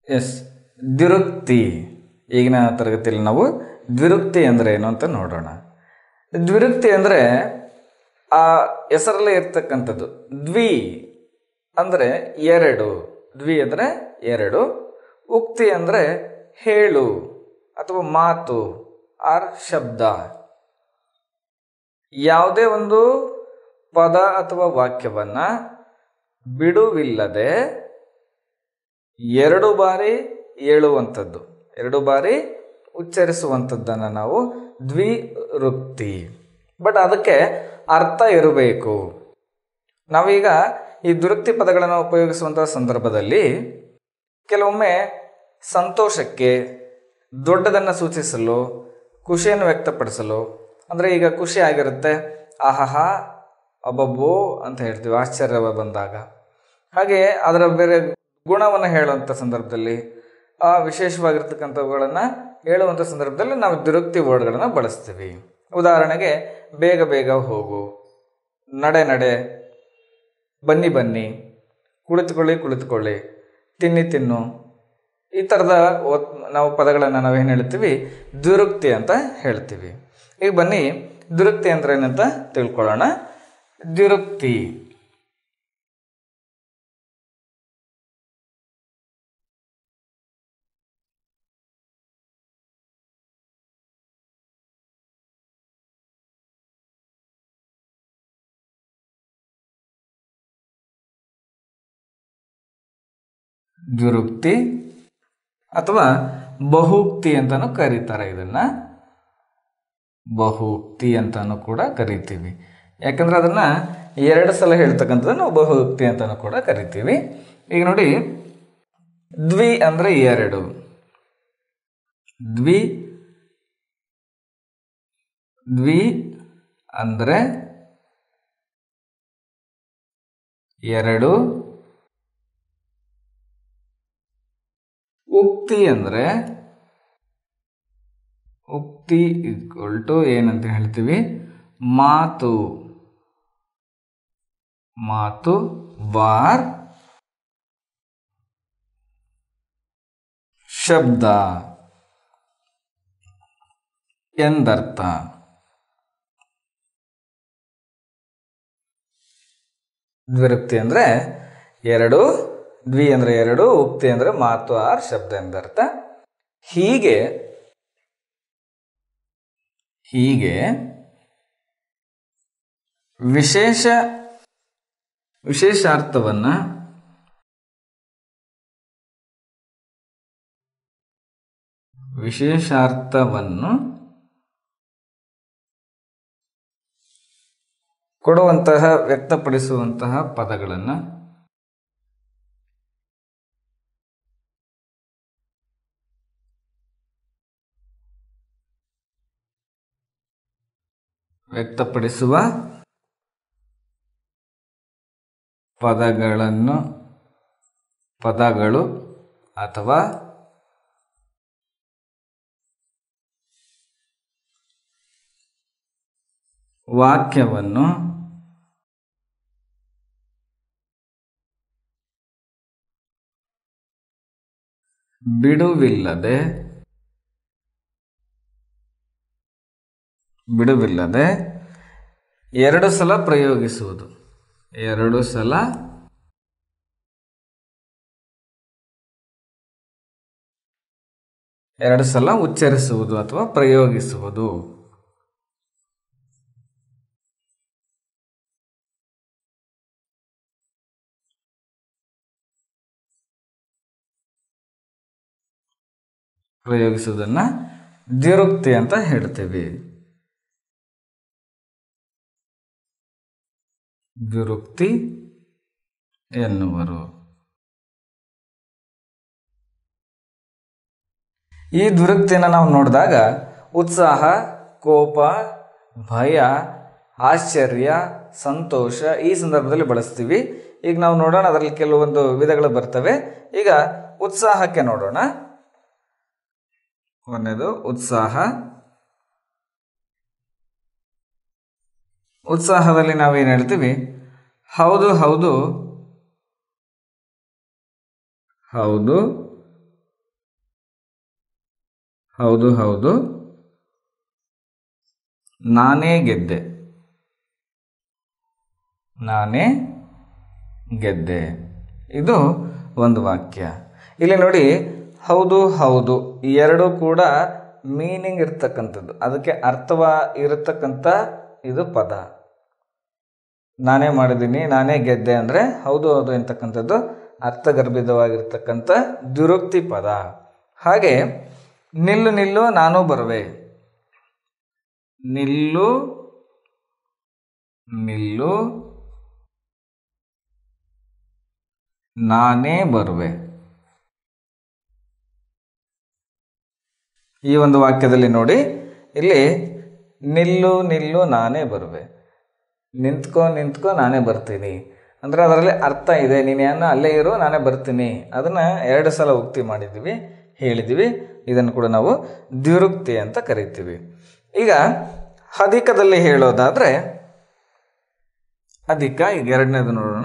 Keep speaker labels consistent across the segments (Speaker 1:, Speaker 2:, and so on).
Speaker 1: S ದ್ವಿರುಕ್ತಿ ಈಗಿನ ತರಗತಿಯಲ್ಲಿ ನಾವು ದ್ವಿರುಕ್ತಿ ಅಂದರೆ ಏನು ಅಂತ ನೋಡೋಣ ದ್ವಿರುಕ್ತಿ ಅಂದರೆ ಆ ಹೆಸರಲ್ಲೇ ಇರ್ತಕ್ಕಂಥದ್ದು ದ್ವಿ ಅಂದರೆ ಎರಡು ದ್ವಿ ಅಂದರೆ ಎರಡು ಉಕ್ತಿ ಅಂದರೆ ಹೇಳು ಅಥವಾ ಮಾತು ಆರ್ ಶಬ್ದ ಯಾವುದೇ ಒಂದು ಪದ ಅಥವಾ ವಾಕ್ಯವನ್ನ ಬಿಡುವಿಲ್ಲದೆ ಎರಡು ಬಾರಿ ಹೇಳುವಂಥದ್ದು ಎರಡು ಬಾರಿ ಉಚ್ಚರಿಸುವಂಥದ್ದನ್ನು ನಾವು ದ್ವಿರುಕ್ತಿ ಬಟ್ ಅದಕ್ಕೆ ಅರ್ಥ ಇರಬೇಕು ನಾವೀಗ ಈ ದುರುಕ್ತಿ ಪದಗಳನ್ನು ಉಪಯೋಗಿಸುವಂತಹ ಸಂದರ್ಭದಲ್ಲಿ ಕೆಲವೊಮ್ಮೆ ಸಂತೋಷಕ್ಕೆ ದೊಡ್ಡದನ್ನು ಸೂಚಿಸಲು ಖುಷಿಯನ್ನು ವ್ಯಕ್ತಪಡಿಸಲು ಅಂದರೆ ಈಗ ಖುಷಿ ಆಗಿರುತ್ತೆ ಆಹಾಹಾ ಅಬ್ಬಬ್ಬೋ ಅಂತ ಹೇಳ್ತೀವಿ ಆಶ್ಚರ್ಯ ಬಂದಾಗ ಹಾಗೆ ಅದರ ಬೇರೆ ಗುಣವನ್ನು ಹೇಳುವಂಥ ಸಂದರ್ಭದಲ್ಲಿ ಆ ವಿಶೇಷವಾಗಿರ್ತಕ್ಕಂಥವುಗಳನ್ನು ಹೇಳುವಂಥ ಸಂದರ್ಭದಲ್ಲಿ ನಾವು ದುರುಕ್ತಿ ವರ್ಡ್ಗಳನ್ನು ಬಳಸ್ತೀವಿ ಉದಾಹರಣೆಗೆ ಬೇಗ ಬೇಗ ಹೋಗು ನಡೆ ನಡೆ ಬನ್ನಿ ಬನ್ನಿ ಕುಳಿತುಕೊಳ್ಳಿ ಕುಳಿತುಕೊಳ್ಳಿ ತಿನ್ನಿ ತಿನ್ನು ಈ ಥರದ ಒತ್ ನಾವು ಪದಗಳನ್ನು ನಾವೇನು ಹೇಳ್ತೀವಿ ದುರುಕ್ತಿ ಅಂತ ಹೇಳ್ತೀವಿ ಈಗ ಬನ್ನಿ ದುರುಕ್ತಿ ಅಂದ್ರೆ ಏನಂತ ತಿಳ್ಕೊಳ್ಳೋಣ ದ್ವಿರುಕ್ತಿ ದ್ವಿರುಕ್ತಿ ಅಥವಾ ಬಹುಕ್ತಿ ಅಂತಾನು ಕರೀತಾರೆ ಇದನ್ನ ಬಹುಕ್ತಿ ಅಂತಾನು ಕೂಡ ಕರಿತೀವಿ ಯಾಕಂದ್ರೆ ಅದನ್ನ ಎರಡು ಸಲ ಹೇಳ್ತಕ್ಕಂಥದ್ದು ನಾವು ಬಹುಕ್ತಿ ಅಂತಾನು ಕೂಡ ಕರಿತೀವಿ ಈಗ ನೋಡಿ ದ್ವಿ ಅಂದ್ರೆ ಎರಡು ದ್ವಿ ದ್ವಿ ಅಂದ್ರೆ ಎರಡು ಉಕ್ತಿ ಅಂದ್ರೆ ಉಕ್ತಿ ಇಕ್ವಲ್ ಟು ಏನಂತ ಹೇಳ್ತೀವಿ ಮಾತು ಮಾತು ಬಾರ್ ಶಬ್ದ ಎಂದರ್ಥ ದ್ವಿರುಕ್ತಿ ಅಂದ್ರೆ ಎರಡು ದ್ವಿ ಅಂದ್ರೆ ಎರಡು ಉಕ್ತಿ ಅಂದ್ರೆ ಮಾತು ಆರ್ ಶಬ್ದ ಎಂದರ್ಥ ಹೀಗೆ ಹೀಗೆ ವಿಶೇಷ ವಿಶೇಷಾರ್ಥವನ್ನ ವಿಶೇಷಾರ್ಥವನ್ನು ಕೊಡುವಂತಹ ವ್ಯಕ್ತಪಡಿಸುವಂತಹ ಪದಗಳನ್ನು ವ್ಯಕ್ತಪಡಿಸುವ ಪದಗಳನ್ನು ಪದಗಳು ಅಥವಾ ವಾಕ್ಯವನ್ನು ಬಿಡುವಿಲ್ಲದೆ ಬಿಡುವಿಲ್ಲದೆ ಎರಡು ಸಲ ಪ್ರಯೋಗಿಸುವುದು ಎರಡು ಸಲ ಎರಡು ಸಲ ಉಚ್ಚರಿಸುವುದು ಅಥವಾ ಪ್ರಯೋಗಿಸುವುದು ಪ್ರಯೋಗಿಸುವುದನ್ನ ದ್ವಿರುಕ್ತಿ ಅಂತ ಹೇಳ್ತೀವಿ ದ್ವಿರುಕ್ತಿ ಎನ್ನುವರು ಈ ದುರುಕ್ತಿಯನ್ನು ನಾವು ನೋಡಿದಾಗ ಉತ್ಸಾಹ ಕೋಪ ಭಯ ಆಶ್ಚರ್ಯ ಸಂತೋಷ ಈ ಸಂದರ್ಭದಲ್ಲಿ ಬಳಸ್ತೀವಿ ಈಗ ನಾವು ನೋಡೋಣ ಅದರಲ್ಲಿ ಕೆಲವೊಂದು ವಿಧಗಳು ಬರ್ತವೆ ಈಗ ಉತ್ಸಾಹಕ್ಕೆ ನೋಡೋಣ ಒಂದನೇದು ಉತ್ಸಾಹ ಉತ್ಸಾಹದಲ್ಲಿ ನಾವೇನು ಹೇಳ್ತೀವಿ ಹೌದು ಹೌದು ಹೌದು ಹೌದು ಹೌದು ನಾನೇ ಗೆದ್ದೆ ನಾನೇ ಗೆದ್ದೆ ಇದು ಒಂದು ವಾಕ್ಯ ಇಲ್ಲಿ ನೋಡಿ ಹೌದು ಹೌದು ಈ ಎರಡು ಕೂಡ ಮೀನಿಂಗ್ ಇರ್ತಕ್ಕಂಥದ್ದು ಅದಕ್ಕೆ ಅರ್ಥವ ಇರತಕ್ಕಂಥ ಇದು ಪದ ನಾನೇ ಮಾಡಿದ್ದೀನಿ ನಾನೇ ಗೆದ್ದೆ ಅಂದರೆ ಹೌದು ಹೌದು ಎಂತಕ್ಕಂಥದ್ದು ಅರ್ಥಗರ್ಭಿತವಾಗಿರ್ತಕ್ಕಂಥ ದುರುಕ್ತಿ ಪದ ಹಾಗೆ ನಿಲ್ಲು ನಿಲ್ಲು ನಾನು ಬರುವೆ ನಿಲ್ಲು ನಿಲ್ಲು ನಾನೇ ಬರುವೆ ಈ ಒಂದು ವಾಕ್ಯದಲ್ಲಿ ನೋಡಿ ಇಲ್ಲಿ ನಿಲ್ಲು ನಿಲ್ಲು ನಾನೇ ಬರುವೆ ನಿಂತ್ಕೊ ನಿಂತ್ಕೊ ನಾನೇ ಬರ್ತೀನಿ ಅಂದರೆ ಅದರಲ್ಲಿ ಅರ್ಥ ಇದೆ ನೀನು ಏನು ಅಲ್ಲೇ ಇರು ನಾನೇ ಬರ್ತೀನಿ ಅದನ್ನು ಎರಡು ಸಲ ಉಕ್ತಿ ಮಾಡಿದ್ದೀವಿ ಹೇಳಿದ್ದೀವಿ ಇದನ್ನು ಕೂಡ ನಾವು ದ್ವಿರುಕ್ತಿ ಅಂತ ಕರಿತೀವಿ ಈಗ ಅಧಿಕದಲ್ಲಿ ಹೇಳೋದಾದರೆ ಅಧಿಕ ಈಗ ಎರಡನೇದು ನೋಡೋಣ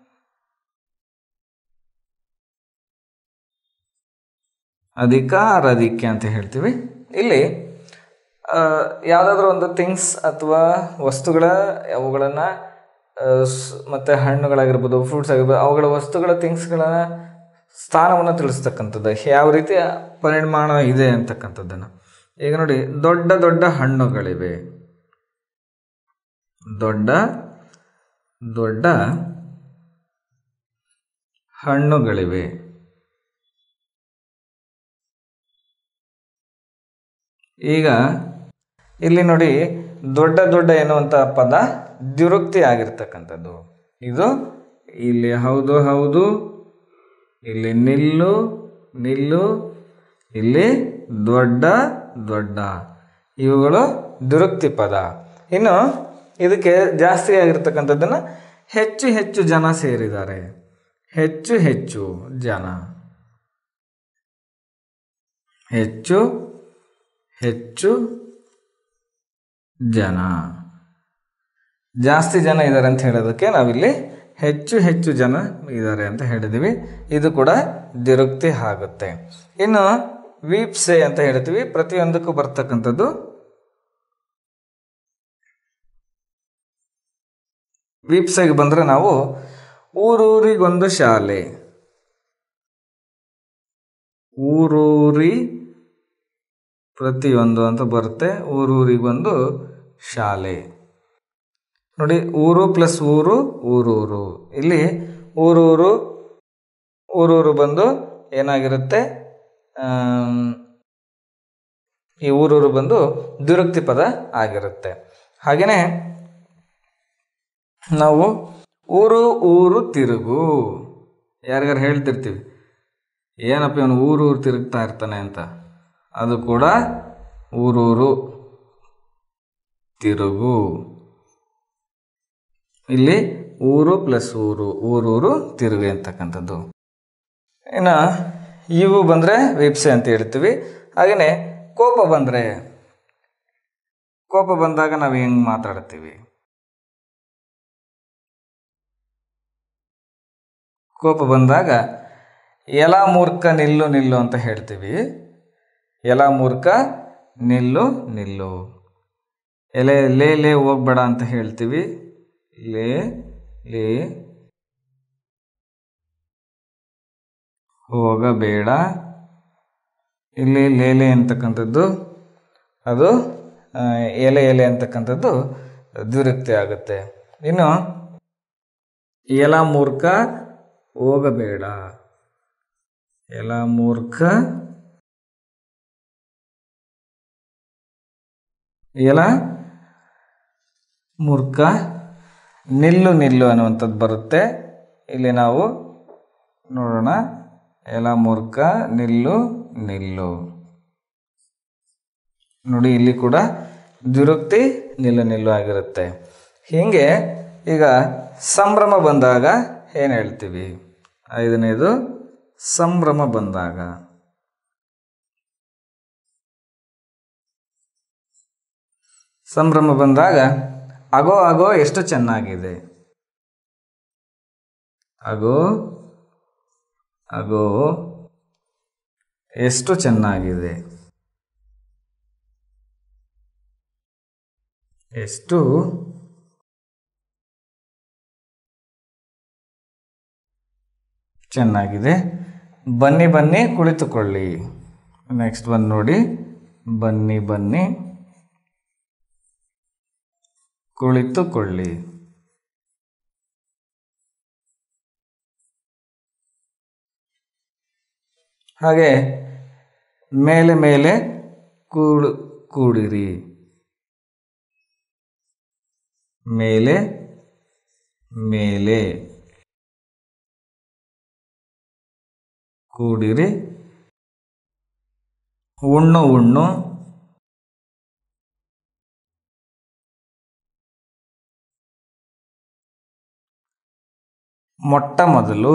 Speaker 1: ಅಧಿಕ ರಧಿಕೆ ಅಂತ ಹೇಳ್ತೀವಿ ಇಲ್ಲಿ ಯಾವುದಾದ್ರೂ ಒಂದು ಥಿಂಗ್ಸ್ ಅಥವಾ ವಸ್ತುಗಳ ಅವುಗಳನ್ನು ಮತ್ತು ಹಣ್ಣುಗಳಾಗಿರ್ಬೋದು ಫ್ರೂಟ್ಸ್ ಆಗಿರ್ಬೋದು ಅವುಗಳ ವಸ್ತುಗಳ ಥಿಂಗ್ಸ್ಗಳ ಸ್ಥಾನವನ್ನು ತಿಳಿಸ್ತಕ್ಕಂಥದ್ದು ಯಾವ ರೀತಿಯ ಪರಿಮಾಣ ಇದೆ ಅಂತಕ್ಕಂಥದ್ದನ್ನು ಈಗ ನೋಡಿ ದೊಡ್ಡ ದೊಡ್ಡ ಹಣ್ಣುಗಳಿವೆ ದೊಡ್ಡ ದೊಡ್ಡ ಹಣ್ಣುಗಳಿವೆ ಈಗ ಇಲ್ಲಿ ನೋಡಿ ದೊಡ್ಡ ದೊಡ್ಡ ಎನ್ನುವಂಥ ಪದ ದ್ವಿರುಕ್ತಿ ಆಗಿರ್ತಕ್ಕಂಥದ್ದು ಇದು ಇಲ್ಲಿ ಹೌದು ಹೌದು ಇಲ್ಲಿ ನಿಲ್ಲು ನಿಲ್ಲು ಇಲ್ಲಿ ದೊಡ್ಡ ದೊಡ್ಡ ಇವುಗಳು ದುರುಕ್ತಿ ಪದ ಇನ್ನು ಇದಕ್ಕೆ ಜಾಸ್ತಿ ಆಗಿರ್ತಕ್ಕಂಥದ್ದನ್ನು ಹೆಚ್ಚು ಹೆಚ್ಚು ಜನ ಸೇರಿದ್ದಾರೆ ಹೆಚ್ಚು ಹೆಚ್ಚು ಜನ ಹೆಚ್ಚು ಹೆಚ್ಚು ಜನ ಜಾಸ್ತಿ ಜನ ಇದ್ದಾರೆ ಅಂತ ಹೇಳೋದಕ್ಕೆ ನಾವಿಲ್ಲಿ ಹೆಚ್ಚು ಹೆಚ್ಚು ಜನ ಇದ್ದಾರೆ ಅಂತ ಹೇಳಿದ್ದೀವಿ ಇದು ಕೂಡ ದಿರುಕ್ತಿ ಆಗುತ್ತೆ ಇನ್ನು ವೀಪ್ಸೆ ಅಂತ ಹೇಳ್ತೀವಿ ಪ್ರತಿಯೊಂದಕ್ಕೂ ಬರ್ತಕ್ಕಂಥದ್ದು ವೀಪ್ಸೆಗೆ ಬಂದರೆ ನಾವು ಊರೂರಿಗೊಂದು ಶಾಲೆ ಊರೂರಿ ಪ್ರತಿಯೊಂದು ಅಂತ ಬರುತ್ತೆ ಊರೂರಿಗೊಂದು ಶಾಲೆ ನೋಡಿ ಊರು ಪ್ಲಸ್ ಊರು ಊರೂರು ಇಲ್ಲಿ ಊರೂರು ಊರೂರು ಬಂದು ಏನಾಗಿರುತ್ತೆ ಆಮ್, ಈ ಊರೂರು ಬಂದು ದುರುಕ್ತಿ ಪದ ಆಗಿರುತ್ತೆ ಹಾಗೆಯೇ ನಾವು ಊರು ಊರು ತಿರುಗು ಯಾರಿಗಾರು ಹೇಳ್ತಿರ್ತೀವಿ ಏನಪ್ಪ ಇವನು ಊರು ಊರು ತಿರುಗ್ತಾ ಇರ್ತಾನೆ ಅಂತ ಅದು ಕೂಡ ಊರೂರು ತಿರುಗು ಇಲ್ಲಿ ಊರು ಪ್ಲಸ್ ಊರು ಊರೂರು ತಿರುಗಿ ಅಂತಕ್ಕಂಥದ್ದು ಇನ್ನು ಇವು ಬಂದರೆ ವಿಪ್ಸೆ ಅಂತ ಹೇಳ್ತೀವಿ ಹಾಗೆಯೇ ಕೋಪ ಬಂದರೆ ಕೋಪ ಬಂದಾಗ ನಾವು ಹೆಂಗೆ ಮಾತಾಡ್ತೀವಿ ಕೋಪ ಬಂದಾಗ ಎಲ ಮೂರ್ಖ ನಿಲ್ಲು ನಿಲ್ಲು ಅಂತ ಹೇಳ್ತೀವಿ ಎಲ ಮೂರ್ಖ ನಿಲ್ಲು ನಿಲ್ಲು ಎಲೆ ಲೇ ಲೇ ಹೋಗ್ಬೇಡ ಅಂತ ಹೇಳ್ತೀವಿ ಲೇ ಲೇ ಹೋಗಬೇಡ ಇಲ್ಲಿ ಲೇಲೆ ಅಂತಕ್ಕಂಥದ್ದು ಅದು ಆ, ಎಲೆ ಎಲೆ ಅಂತಕ್ಕಂಥದ್ದು ದುರುಕ್ತಿ ಆಗುತ್ತೆ ಇನ್ನು ಎಲ ಮೂರ್ಖ ಹೋಗಬೇಡ ಎಲ ಮೂರ್ಖ ಎಲ ಮೂರ್ಖ ನಿಲ್ಲು ನಿಲ್ಲು ಅನ್ನುವಂಥದ್ದು ಬರುತ್ತೆ ಇಲ್ಲಿ ನಾವು ನೋಡೋಣ ಎಲ ಮೂರ್ಖ ನಿಲ್ಲು ನಿಲ್ಲು ನೋಡಿ ಇಲ್ಲಿ ಕೂಡ ದುರುಕ್ತಿ ನಿಲ್ಲು ನಿಲ್ಲು ಆಗಿರುತ್ತೆ ಹೀಗೆ ಈಗ ಸಂಭ್ರಮ ಬಂದಾಗ ಏನು ಹೇಳ್ತೀವಿ ಐದನೇದು ಸಂಭ್ರಮ ಬಂದಾಗ ಸಂಭ್ರಮ ಬಂದಾಗ ಅಗೋ ಅಗೋ ಎಷ್ಟು ಚೆನ್ನಾಗಿದೆ ಅಗೋ ಅಗೋ ಎಷ್ಟು ಚೆನ್ನಾಗಿದೆ ಎಷ್ಟು ಚೆನ್ನಾಗಿದೆ ಬನ್ನಿ ಬನ್ನಿ ಕುಳಿತುಕೊಳ್ಳಿ ನೆಕ್ಸ್ಟ್ ಬಂದು ನೋಡಿ ಬನ್ನಿ ಬನ್ನಿ ಕುಳಿತುಕೊಳ್ಳಿ ಹಾಗೆ ಮೇಲೆ ಮೇಲೆ ಕೂಡು ಕೂಡಿರಿ ಮೇಲೆ ಮೇಲೆ ಕೂಡಿರಿ ಉಣ್ಣು ಉಣ್ಣು ಮೊಟ್ಟ ಮೊದಲು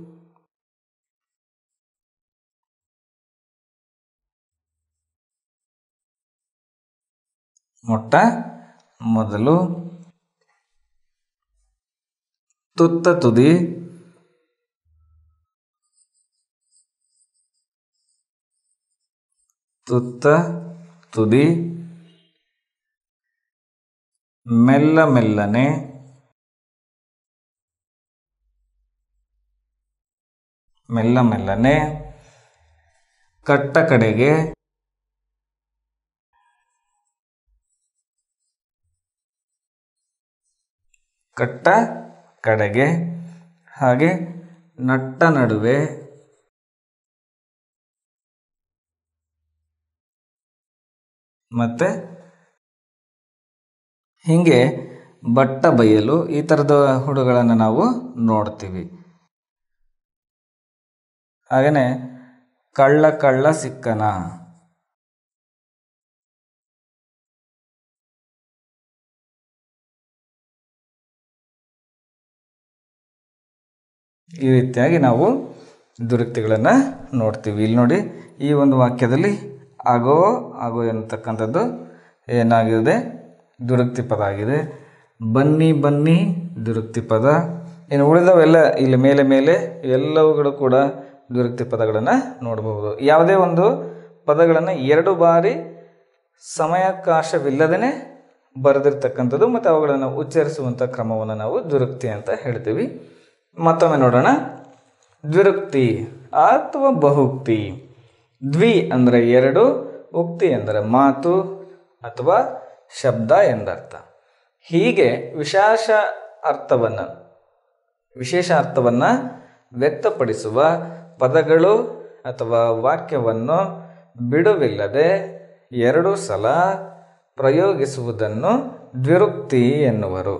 Speaker 1: ಮೊಟ್ಟ ಮೊದಲು ತುತ್ತ ತುದಿ ತುತ್ತ ತುದಿ ಮೆಲ್ಲ ಮೆಲ್ಲನೆ ಮೆಲ್ಲ ಮೆಲ್ಲನೆ ಕಟ್ಟ ಕಡೆಗೆ ಕಟ್ಟ ಕಡೆಗೆ ಹಾಗೆ ನಟ್ಟ ನಡುವೆ ಮತ್ತು ಹೀಗೆ ಬಟ್ಟ ಬಯಲು ಈ ಥರದ ಹುಡುಗಳನ್ನು ನಾವು ನೋಡ್ತೀವಿ ಹಾಗೆಯೇ ಕಳ್ಳ ಕಳ್ಳ ಸಿಕ್ಕನ ಈ ರೀತಿಯಾಗಿ ನಾವು ದುರುಕ್ತಿಗಳನ್ನು ನೋಡ್ತೀವಿ ಇಲ್ಲಿ ನೋಡಿ ಈ ಒಂದು ವಾಕ್ಯದಲ್ಲಿ ಆಗೋ ಆಗೋ ಎನ್ನತಕ್ಕಂಥದ್ದು ಏನಾಗಿದೆ ದುರುಕ್ತಿ ಪದ ಆಗಿದೆ ಬನ್ನಿ ಬನ್ನಿ ದುರುಕ್ತಿ ಪದ ಇನ್ನು ಉಳಿದವೆಲ್ಲ ಇಲ್ಲಿ ಮೇಲೆ ಮೇಲೆ ಎಲ್ಲವುಗಳು ಕೂಡ ದುರುಕ್ತಿ ಪದಗಳನ್ನು ನೋಡಬಹುದು ಯಾವುದೇ ಒಂದು ಪದಗಳನ್ನು ಎರಡು ಬಾರಿ ಸಮಯಾವಕಾಶವಿಲ್ಲದೇ ಬರೆದಿರ್ತಕ್ಕಂಥದ್ದು ಮತ್ತು ಅವುಗಳನ್ನು ಉಚ್ಚರಿಸುವಂಥ ಕ್ರಮವನ್ನು ನಾವು ದುರುಕ್ತಿ ಅಂತ ಹೇಳ್ತೀವಿ ಮತ್ತೊಮ್ಮೆ ನೋಡೋಣ ದ್ವಿರುಕ್ತಿ ಅಥವಾ ಬಹುಕ್ತಿ ದ್ವಿ ಅಂದರೆ ಎರಡು ಉಕ್ತಿ ಅಂದರೆ ಮಾತು ಅಥವಾ ಶಬ್ದ ಎಂದರ್ಥ ಹೀಗೆ ವಿಶೇಷ ಅರ್ಥವನ್ನು ವಿಶೇಷ ಅರ್ಥವನ್ನು ವ್ಯಕ್ತಪಡಿಸುವ ಪದಗಳು ಅಥವಾ ವಾಕ್ಯವನ್ನು ಬಿಡುವಿಲ್ಲದೆ ಎರಡು ಸಲ ಪ್ರಯೋಗಿಸುವುದನ್ನು ದ್ವಿರುಕ್ತಿ ಎನ್ನುವರು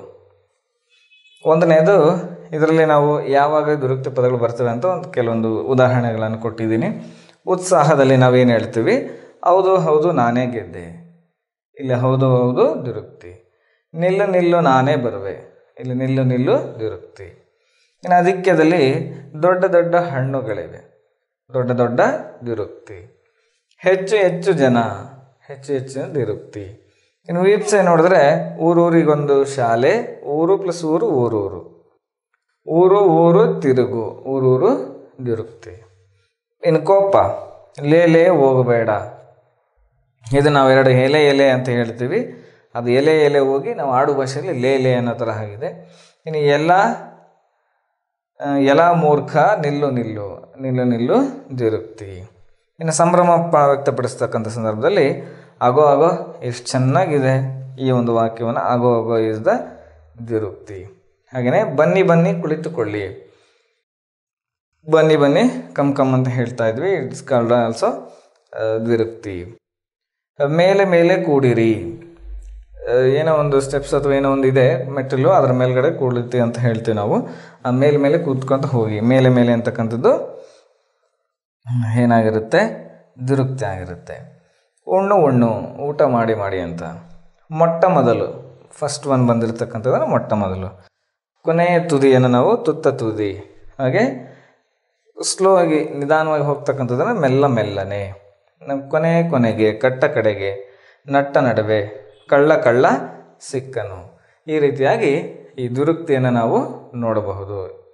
Speaker 1: ಒಂದನೇದು ಇದರಲ್ಲಿ ನಾವು ಯಾವಾಗ ದುರುಕ್ತಿ ಪದಗಳು ಬರ್ತವೆ ಅಂತ ಒಂದು ಕೆಲವೊಂದು ಉದಾಹರಣೆಗಳನ್ನು ಕೊಟ್ಟಿದ್ದೀನಿ ಉತ್ಸಾಹದಲ್ಲಿ ನಾವೇನು ಹೇಳ್ತೀವಿ ಹೌದು ಹೌದು ನಾನೇ ಗೆದ್ದೆ ಇಲ್ಲಿ ಹೌದು ಹೌದು ದುರುಕ್ತಿ ನಿಲ್ಲು ನಿಲ್ಲು ನಾನೇ ಬರುವೆ ಇಲ್ಲಿ ನಿಲ್ಲು ನಿಲ್ಲು ದುರುಕ್ತಿ ಇನ್ನು ಅಧಿಕ್ಯದಲ್ಲಿ ದೊಡ್ಡ ದೊಡ್ಡ ಹಣ್ಣುಗಳಿವೆ ದೊಡ್ಡ ದೊಡ್ಡ ದುರುಕ್ತಿ ಹೆಚ್ಚು ಹೆಚ್ಚು ಜನ ಹೆಚ್ಚು ಹೆಚ್ಚು ದುರುಕ್ತಿ ಇನ್ನು ವೀಪ್ಸೆ ನೋಡಿದ್ರೆ ಊರೂರಿಗೊಂದು ಶಾಲೆ ಊರು ಪ್ಲಸ್ ಊರು ಊರೂರು ಊರು ಊರು ತಿರುಗು ಊರೂರು ದುರುಕ್ತಿ ಇನ್ನು ಕೋಪ ಲೇಲೆ ಹೋಗಬೇಡ ಇದು ನಾವೆರಡು ಎಲೆ ಎಲೆ ಅಂತ ಹೇಳ್ತೀವಿ ಅದು ಎಲೆ ಎಲೆ ಹೋಗಿ ನಾವು ಆಡು ಭಾಷೆಯಲ್ಲಿ ಲೇಲೆ ಅನ್ನೋ ಥರ ಆಗಿದೆ ಇನ್ನು ಎಲ್ಲ ಆ, ಎಲ ಮೂರ್ಖ ನಿಲ್ಲು ನಿಲ್ಲು ನಿಲ್ಲು ನಿಲ್ಲು ದುರುಕ್ತಿ ಇನ್ನು ಸಂಭ್ರಮ ಪ- ವ್ಯಕ್ತಪಡಿಸ್ತಕ್ಕಂಥ ಸಂದರ್ಭದಲ್ಲಿ ಆಗೋ ಆಗೋ ಎಷ್ಟು ಚೆನ್ನಾಗಿದೆ ಈ ಒಂದು ವಾಕ್ಯವನ್ನು ಆಗೋ ಆಗೋ ಇಸ್ ದ ದ್ವಿರುಕ್ತಿ ಹಾಗೆಯೇ ಬನ್ನಿ ಬನ್ನಿ ಕುಳಿತುಕೊಳ್ಳಿ ಬನ್ನಿ ಬನ್ನಿ ಕಮ್ ಕಮ್ ಅಂತ ಹೇಳ್ತಾ ಇದ್ವಿ ಇಟ್ಸ್ ಕಾಲ್ಡ್ ಆಲ್ಸೋ ದ್ವಿರುಕ್ತಿ ಮೇಲೆ ಮೇಲೆ ಕೂಡಿರಿ ಆ, ಏನೋ ಒಂದು ಸ್ಟೆಪ್ಸ್ ಅಥವಾ ಏನೋ ಒಂದು ಇದೆ ಮೆಟ್ಟಿಲು ಅದರ ಮೇಲ್ಗಡೆ ಕೂಡುತ್ತೆ ಅಂತ ಹೇಳ್ತೀವಿ ನಾವು ಆ ಮೇಲೆ ಮೇಲೆ ಕೂತ್ಕೊಂತ ಹೋಗಿ ಮೇಲೆ ಮೇಲೆ ಅಂತಕ್ಕಂಥದ್ದು ಏನಾಗಿರುತ್ತೆ ದುರುಕ್ತಿ ಆಗಿರುತ್ತೆ ಉಣ್ಣು ಉಣ್ಣು ಊಟ ಮಾಡಿ ಮಾಡಿ ಅಂತ ಮೊಟ್ಟ ಮೊದಲು ಫಸ್ಟ್ ಒನ್ ಬಂದಿರತಕ್ಕಂಥದ್ದನ್ನು ಮೊಟ್ಟ ಮೊದಲು ಕೊನೆಯ ತುದಿಯನ್ನು ನಾವು ತುತ್ತ ತುದಿ ಹಾಗೆ ಸ್ಲೋ ಆಗಿ ನಿಧಾನವಾಗಿ ಹೋಗ್ತಕ್ಕಂಥದ್ದನ್ನು ಮೆಲ್ಲ ಮೆಲ್ಲನೆ ನಮ್ಮ ಕೊನೆ ಕೊನೆಗೆ ಕಟ್ಟ ಕಡೆಗೆ ನಟ್ಟ ನಡುವೆ ಕಳ್ಳ ಕಳ್ಳ ಸಿಕ್ಕನು ಈ ರೀತಿಯಾಗಿ ಈ ದುರುಕ್ತಿಯನ್ನು ನಾವು ನೋಡಬಹುದು